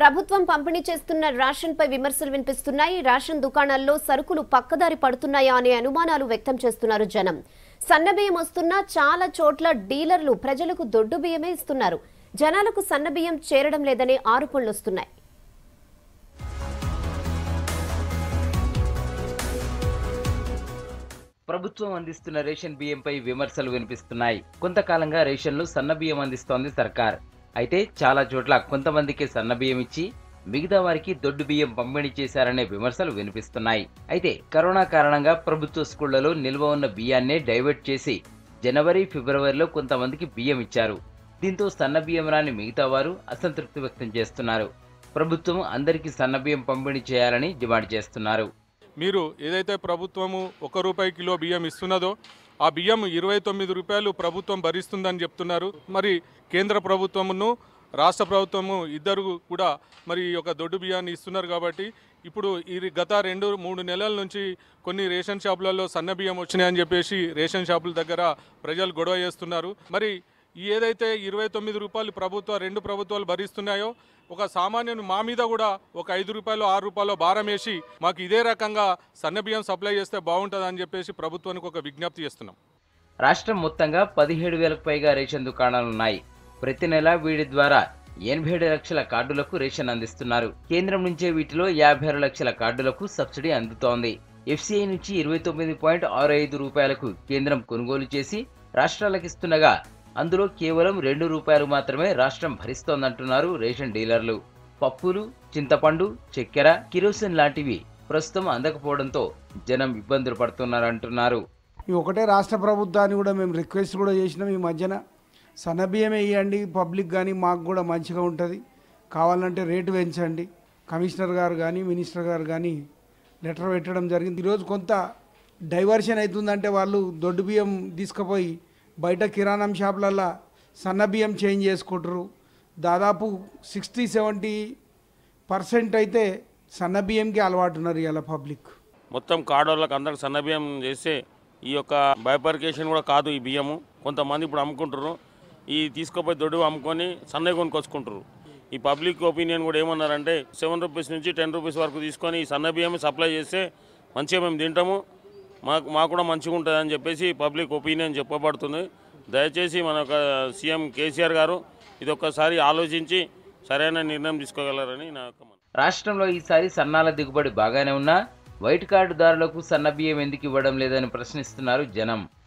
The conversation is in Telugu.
ప్రభుత్వం పంపిణీ చేస్తున్న రేషన్ పై విమర్శలు వినిపిస్తున్నాయి రేషన్ దుకాణాల్లో సరుకులు పక్కదారి పడుతున్నాయా అనే అనుమానాలు వ్యక్తం చేస్తున్నారు జనం సన్నబియ్యం వస్తున్నా చాలా చోట్ల డీలర్లు ప్రజలకు దొడ్డు బియ్యమే ఇస్తున్నారు జనాలకు సన్నబియ్యం చేరడం లేదనే ఆరోపణలు వస్తున్నాయి ప్రభుత్వం అందిస్తున్న రేషన్ బియ్యంపై విమర్శలు వినిపిస్తున్నాయి కొంతకాలంగా రేషన్లు సన్న బియ్యం అందిస్తోంది సర్కార్ అయితే చాలా చోట్ల కొంతమందికి సన్న బియ్యం ఇచ్చి మిగతా వారికి దొడ్డు బియ్యం పంపిణీ చేశారనే విమర్శలు వినిపిస్తున్నాయి అయితే కరోనా కారణంగా ప్రభుత్వ స్కూళ్లలో నిల్వ ఉన్న బియ్యాన్నే డైవర్ట్ చేసి జనవరి ఫిబ్రవరిలో కొంతమందికి బియ్యం ఇచ్చారు దీంతో సన్న బియ్యం రాని మిగతా వారు అసంతృప్తి వ్యక్తం చేస్తున్నారు ప్రభుత్వం అందరికీ సన్న బియ్యం పంపిణీ చేయాలని డిమాండ్ చేస్తున్నారు మీరు ఏదైతే ప్రభుత్వము ఒక రూపాయి కిలో బియ్యం ఇస్తున్నదో ఆ బియ్యం ఇరవై తొమ్మిది రూపాయలు ప్రభుత్వం భరిస్తుందని చెప్తున్నారు మరి కేంద్ర ప్రభుత్వమును రాష్ట్ర ప్రభుత్వము ఇద్దరు కూడా మరి ఈ యొక్క దొడ్డు బియ్యాన్ని ఇస్తున్నారు కాబట్టి ఇప్పుడు ఈ గత రెండు మూడు నెలల నుంచి కొన్ని రేషన్ షాపులలో సన్న బియ్యం వచ్చినాయని చెప్పేసి రేషన్ షాపుల దగ్గర ప్రజలు గొడవ చేస్తున్నారు మరి ఈ ఏదైతే ఇరవై తొమ్మిది రూపాయలు ప్రభుత్వ రెండు ప్రభుత్వాలు భరిస్తున్నాయో ఒక సామాన్యుని మా మీద కూడా ఒక ఐదు రూపాయలు ఆరు రూపాయలు భారం వేసి మాకు ఇదే రకంగా సన్నబియ్యం సప్లై చేస్తే బాగుంటుంది అని చెప్పేసి ప్రభుత్వానికి ఒక విజ్ఞప్తి చేస్తున్నాం రాష్ట్రం మొత్తంగా పదిహేడు వేలకు పైగా రేషన్ దుకాణాలున్నాయి ప్రతి నెల వీటి ద్వారా ఎనభై ఏడు లక్షల కార్డులకు రేషన్ అందిస్తున్నారు కేంద్రం నుంచే వీటిలో యాభై ఆరు లక్షల కార్డులకు సబ్సిడీ అందుతోంది ఎఫ్సీఐ నుంచి ఇరవై తొమ్మిది పాయింట్ ఆరు ఐదు రూపాయలకు కేంద్రం కొనుగోలు చేసి రాష్ట్రాలకు ఇస్తుండగా అందులో కేవలం రెండు రూపాయలు మాత్రమే రాష్ట్రం భరిస్తోందంటున్నారు రేషన్ డీలర్లు పప్పులు చింతపండు చక్కెర కిరోసిన్ లాంటివి ప్రస్తుతం అందకపోవడంతో జనం ఇబ్బందులు పడుతున్నారంటున్నారు ఈ ఒకటే రాష్ట్ర ప్రభుత్వాన్ని కూడా మేము రిక్వెస్ట్ కూడా చేసినాం ఈ మధ్యన సన్నబియ్యమే ఇవ్వండి పబ్లిక్ కానీ మాకు కూడా మంచిగా ఉంటుంది కావాలంటే రేటు పెంచండి కమిషనర్ గారు కానీ మినిస్టర్ గారు కానీ లెటర్ పెట్టడం జరిగింది ఈరోజు కొంత డైవర్షన్ అవుతుందంటే వాళ్ళు దొడ్డు బియ్యం తీసుకుపోయి బయట కిరాణం షాపులల్లో సన్న బియ్యం చేంజ్ చేసుకుంటారు దాదాపు సిక్స్టీ సెవెంటీ పర్సెంట్ అయితే సన్న బియ్యంకి అలవాటు ఉన్నారు ఇవాళ పబ్లిక్ మొత్తం కార్డోళ్ళకి అందరికి సన్న బియ్యం చేస్తే ఈ యొక్క బైపర్కేషన్ కూడా కాదు ఈ బియ్యము కొంతమంది ఇప్పుడు అమ్ముకుంటారు ఈ తీసుకుపోయి దొడ్డు అమ్ముకొని సన్నయ్య కొనుక్కొచ్చుకుంటారు ఈ పబ్లిక్ ఒపీనియన్ కూడా ఏమన్నారంటే సెవెన్ రూపీస్ నుంచి టెన్ రూపీస్ వరకు తీసుకొని ఈ సన్న బియ్యం సప్లై చేస్తే మంచిగా మేము తింటాము మాకు మాకు కూడా మంచిగా ఉంటుంది అని చెప్పేసి పబ్లిక్ ఒపీనియన్ చెప్పబడుతుంది దయచేసి మన యొక్క సీఎం కేసీఆర్ గారు ఇది ఒక్కసారి ఆలోచించి సరైన నిర్ణయం తీసుకోగలరని నా యొక్క మనవి. రాష్ట్రంలో ఈసారి సన్నాల దిగుబడి బాగానే ఉన్నా వైట్ కార్డుదారులకు సన్న బియ్యం ఎందుకు ఇవ్వడం లేదని ప్రశ్నిస్తున్నారు జనం